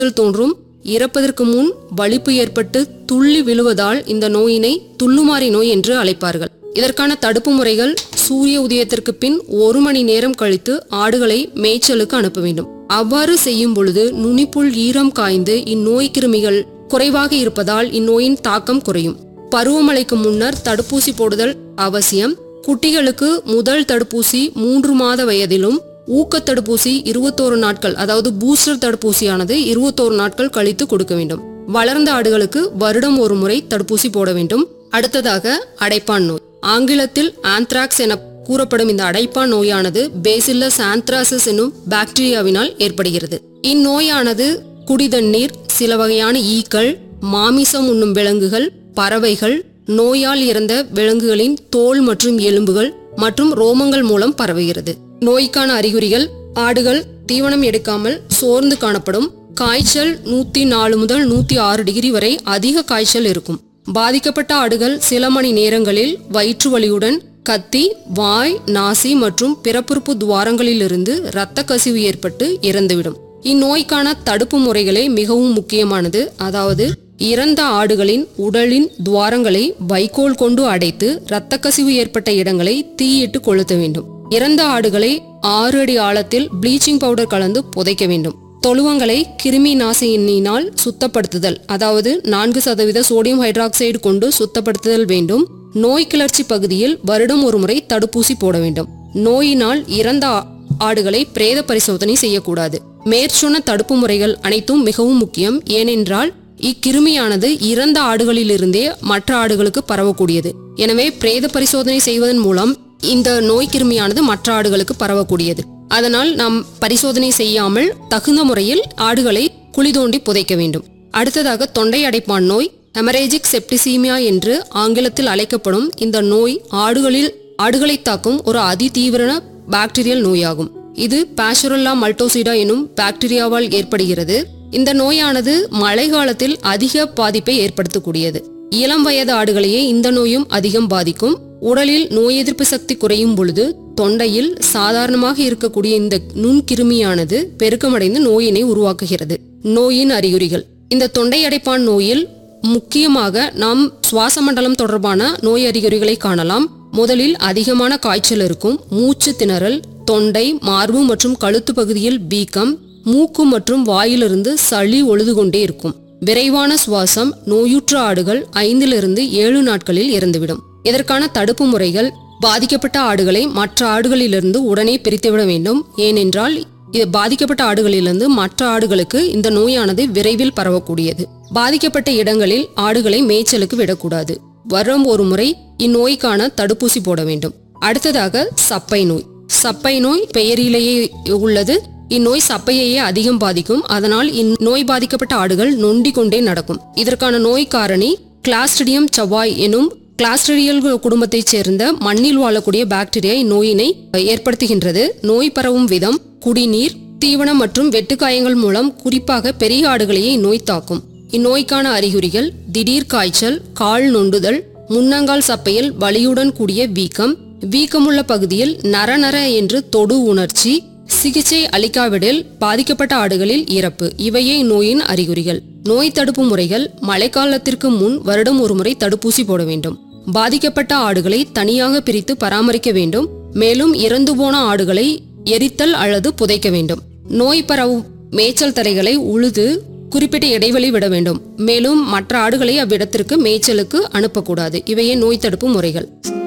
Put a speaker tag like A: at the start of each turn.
A: இதில் தோன்றும் இறப்பதற்கு முன் வலிப்பு ஏற்பட்டு துள்ளி விழுவதால் இந்த நோயினை துள்ளுமாறி நோய் என்று அழைப்பார்கள் இதற்கான தடுப்பு முறைகள் சூரிய உதயத்திற்கு பின் ஒரு மணி நேரம் கழித்து ஆடுகளை மேய்ச்சலுக்கு அனுப்ப வேண்டும் அவ்வாறு செய்யும் பொழுது நுனிப்புள் ஈரம் காய்ந்து இந்நோய் கிருமிகள் குறைவாக இருப்பதால் இந்நோயின் தாக்கம் குறையும் பருவமழைக்கு முன்னர் தடுப்பூசி போடுதல் அவசியம் குட்டிகளுக்கு முதல் தடுப்பூசி மூன்று மாத வயதிலும் ஊக்கத் தடுப்பூசி இருபத்தோரு நாட்கள் அதாவது பூஸ்டர் தடுப்பூசியானது இருபத்தோரு நாட்கள் கழித்து கொடுக்க வேண்டும் வளர்ந்த ஆடுகளுக்கு வருடம் ஒரு முறை தடுப்பூசி போட வேண்டும் அடுத்ததாக அடைப்பான் நோய் ஆங்கிலத்தில் ஆந்த்ராக்ஸ் என கூறப்படும் இந்த அடைப்பான் நோயானது பேசில்லஸ் ஆந்த்ராசிஸ் என்னும் பாக்டீரியாவினால் ஏற்படுகிறது இந்நோயானது குடிதண்ணீர் சில வகையான ஈக்கள் மாமிசம் உண்ணும் விலங்குகள் பறவைகள் நோயால் இறந்த விலங்குகளின் தோல் மற்றும் எலும்புகள் மற்றும் ரோமங்கள் மூலம் பரவுகிறது நோய்க்கான அறிகுறிகள் ஆடுகள் தீவனம் எடுக்காமல் சோர்ந்து காணப்படும் காய்ச்சல் நூத்தி நாலு முதல் நூத்தி ஆறு டிகிரி வரை அதிக காய்ச்சல் இருக்கும் பாதிக்கப்பட்ட ஆடுகள் சில மணி நேரங்களில் வயிற்று வலியுடன் கத்தி வாய் நாசி மற்றும் பிறப்புறுப்பு துவாரங்களிலிருந்து இரத்த கசிவு ஏற்பட்டு இறந்துவிடும் இந்நோய்க்கான தடுப்பு முறைகளே மிகவும் முக்கியமானது அதாவது இறந்த ஆடுகளின் உடலின் துவாரங்களை வைக்கோல் கொண்டு அடைத்து இரத்த கசிவு ஏற்பட்ட இடங்களை தீயிட்டு கொளுத்த வேண்டும் இறந்த ஆடுகளை ஆறு அடி ஆழத்தில் ப்ளீச்சிங் பவுடர் கலந்து புதைக்க வேண்டும் தொழுவங்களை கிருமி நாசினியினால் சுத்தப்படுத்துதல் அதாவது நான்கு சதவீத சோடியம் ஹைட்ராக்சைடு கொண்டு சுத்தப்படுத்துதல் வேண்டும் நோய் கிளர்ச்சி பகுதியில் வருடம் ஒரு முறை தடுப்பூசி போட வேண்டும் நோயினால் இறந்த ஆ- ஆடுகளை பிரேத பரிசோதனை செய்யக்கூடாது மேற்சொன்ன தடுப்பு முறைகள் அனைத்தும் மிகவும் முக்கியம் ஏனென்றால் இக்கிருமியானது இறந்த ஆடுகளிலிருந்தே மற்ற ஆடுகளுக்கு பரவக்கூடியது எனவே பிரேத பரிசோதனை செய்வதன் மூலம் இந்த நோய் கிருமியானது மற்ற ஆடுகளுக்கு பரவக்கூடியது அதனால் நாம் பரிசோதனை செய்யாமல் தகுந்த முறையில் ஆடுகளை குழி தோண்டி புதைக்க வேண்டும் அடுத்ததாக தொண்டை அடைப்பான் நோய் ஹெமரேஜிக் செப்டிசீமியா என்று ஆங்கிலத்தில் அழைக்கப்படும் இந்த நோய் ஆடுகளில் ஆடுகளை தாக்கும் ஒரு அதிதீவிர பாக்டீரியல் நோயாகும் இது பாசுரல்லா மல்டோசிடா எனும் பாக்டீரியாவால் ஏற்படுகிறது இந்த நோயானது மழை காலத்தில் அதிக பாதிப்பை ஏற்படுத்தக்கூடியது இளம் வயது ஆடுகளையே இந்த நோயும் அதிகம் பாதிக்கும் உடலில் நோய் எதிர்ப்பு சக்தி குறையும் பொழுது தொண்டையில் சாதாரணமாக இருக்கக்கூடிய இந்த நுண்கிருமியானது பெருக்கமடைந்து நோயினை உருவாக்குகிறது நோயின் அறிகுறிகள் இந்த தொண்டை அடைப்பான் நோயில் முக்கியமாக நாம் சுவாச மண்டலம் தொடர்பான நோய் அறிகுறிகளை காணலாம் முதலில் அதிகமான காய்ச்சல் இருக்கும் மூச்சு திணறல் தொண்டை மார்பு மற்றும் கழுத்து பகுதியில் வீக்கம் மூக்கு மற்றும் வாயிலிருந்து சளி ஒழுது கொண்டே இருக்கும் விரைவான சுவாசம் நோயுற்ற ஆடுகள் ஐந்திலிருந்து ஏழு நாட்களில் இறந்துவிடும் இதற்கான தடுப்பு முறைகள் பாதிக்கப்பட்ட ஆடுகளை மற்ற ஆடுகளிலிருந்து உடனே பிரித்துவிட வேண்டும் ஏனென்றால் இது பாதிக்கப்பட்ட ஆடுகளிலிருந்து மற்ற ஆடுகளுக்கு இந்த நோயானது விரைவில் பரவக்கூடியது பாதிக்கப்பட்ட இடங்களில் ஆடுகளை மேய்ச்சலுக்கு விடக்கூடாது வரும் ஒரு முறை இந்நோய்க்கான தடுப்பூசி போட வேண்டும் அடுத்ததாக சப்பை நோய் சப்பை நோய் பெயரிலேயே உள்ளது இந்நோய் சப்பையையே அதிகம் பாதிக்கும் அதனால் இந்நோய் பாதிக்கப்பட்ட ஆடுகள் நொண்டிக் கொண்டே நடக்கும் இதற்கான நோய் காரணி கிளாஸ்ட்ரிடியம் செவ்வாய் எனும் கிளாஸ்ட்ரிடியல் குடும்பத்தைச் சேர்ந்த மண்ணில் வாழக்கூடிய பாக்டீரியா இந்நோயினை ஏற்படுத்துகின்றது நோய் பரவும் விதம் குடிநீர் தீவனம் மற்றும் வெட்டுக்காயங்கள் மூலம் குறிப்பாக பெரிய ஆடுகளையே இந்நோய் தாக்கும் இந்நோய்க்கான அறிகுறிகள் திடீர் காய்ச்சல் கால் நொண்டுதல் முன்னங்கால் சப்பையில் வலியுடன் கூடிய வீக்கம் வீக்கமுள்ள பகுதியில் நரநர என்று தொடு உணர்ச்சி சிகிச்சை அளிக்காவிடில் பாதிக்கப்பட்ட ஆடுகளில் இறப்பு இவையே இந்நோயின் அறிகுறிகள் நோய் தடுப்பு முறைகள் மழைக்காலத்திற்கு முன் வருடம் ஒரு முறை தடுப்பூசி போட வேண்டும் பாதிக்கப்பட்ட ஆடுகளை தனியாக பிரித்து பராமரிக்க வேண்டும் மேலும் இறந்து போன ஆடுகளை எரித்தல் அல்லது புதைக்க வேண்டும் நோய் பரவும் மேய்ச்சல் தரைகளை உழுது குறிப்பிட்ட இடைவெளி விட வேண்டும் மேலும் மற்ற ஆடுகளை அவ்விடத்திற்கு மேய்ச்சலுக்கு அனுப்பக்கூடாது இவையே நோய் தடுப்பு முறைகள்